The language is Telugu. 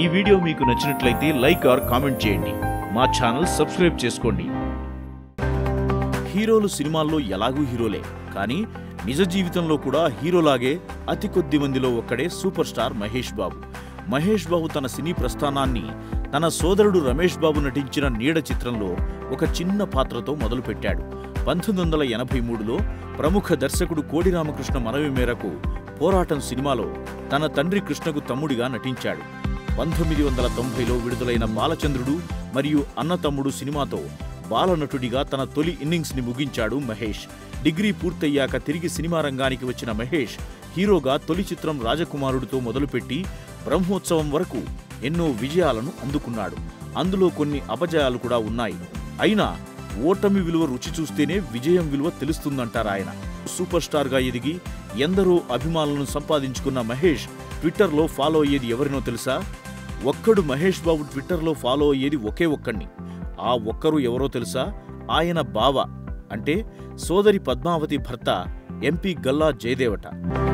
వీడియో మీకు నచ్చినట్లయితే లైక్ ఆర్ కామెంట్ చేయండి మా ఛానల్ సబ్స్క్రైబ్ చేసుకోండి హీరోలు సినిమాల్లో ఎలాగూ హీరోలే కానీ నిజ జీవితంలో కూడా హీరోలాగే అతి కొద్ది మందిలో ఒక్కడే సూపర్ స్టార్ మహేష్ బాబు మహేష్ బాబు తన సినీ ప్రస్థానాన్ని తన సోదరుడు రమేష్ బాబు నటించిన నీడ చిత్రంలో ఒక చిన్న పాత్రతో మొదలుపెట్టాడు పంతొమ్మిది వందల ఎనభై మూడులో ప్రముఖ దర్శకుడు కోడి రామకృష్ణ మనవి మేరకు పోరాటం సినిమాలో తన తండ్రి కృష్ణకు తమ్ముడిగా నటించాడు పంతొమ్మిది వందల తొంభైలో విడుదలైన బాలచంద్రుడు మరియు అన్న తమ్ముడు సినిమాతో బాలనటుడిగా తన తొలి ఇన్నింగ్స్ ని ముగించాడు మహేష్ డిగ్రీ పూర్తయ్యాక తిరిగి సినిమా రంగానికి వచ్చిన మహేష్ హీరోగా తొలి చిత్రం రాజకుమారుడితో మొదలుపెట్టి బ్రహ్మోత్సవం వరకు ఎన్నో విజయాలను అందుకున్నాడు అందులో కొన్ని అపజయాలు కూడా ఉన్నాయి అయినా ఓటమి విలువ రుచి చూస్తేనే విజయం విలువ తెలుస్తుందంటారు ఆయన సూపర్ స్టార్ గా ఎదిగి ఎందరో అభిమానులను సంపాదించుకున్న మహేష్ ట్విట్టర్లో ఫాలో అయ్యేది ఎవరినో తెలుసా ఒక్కడు మహేష్ బాబు ట్విట్టర్లో ఫాలో అయ్యేది ఒకే ఒక్కడిని ఆ ఒక్కరు ఎవరో తెలుసా ఆయన బావ అంటే సోదరి పద్మావతి భర్త ఎంపీ గల్లా జయదేవట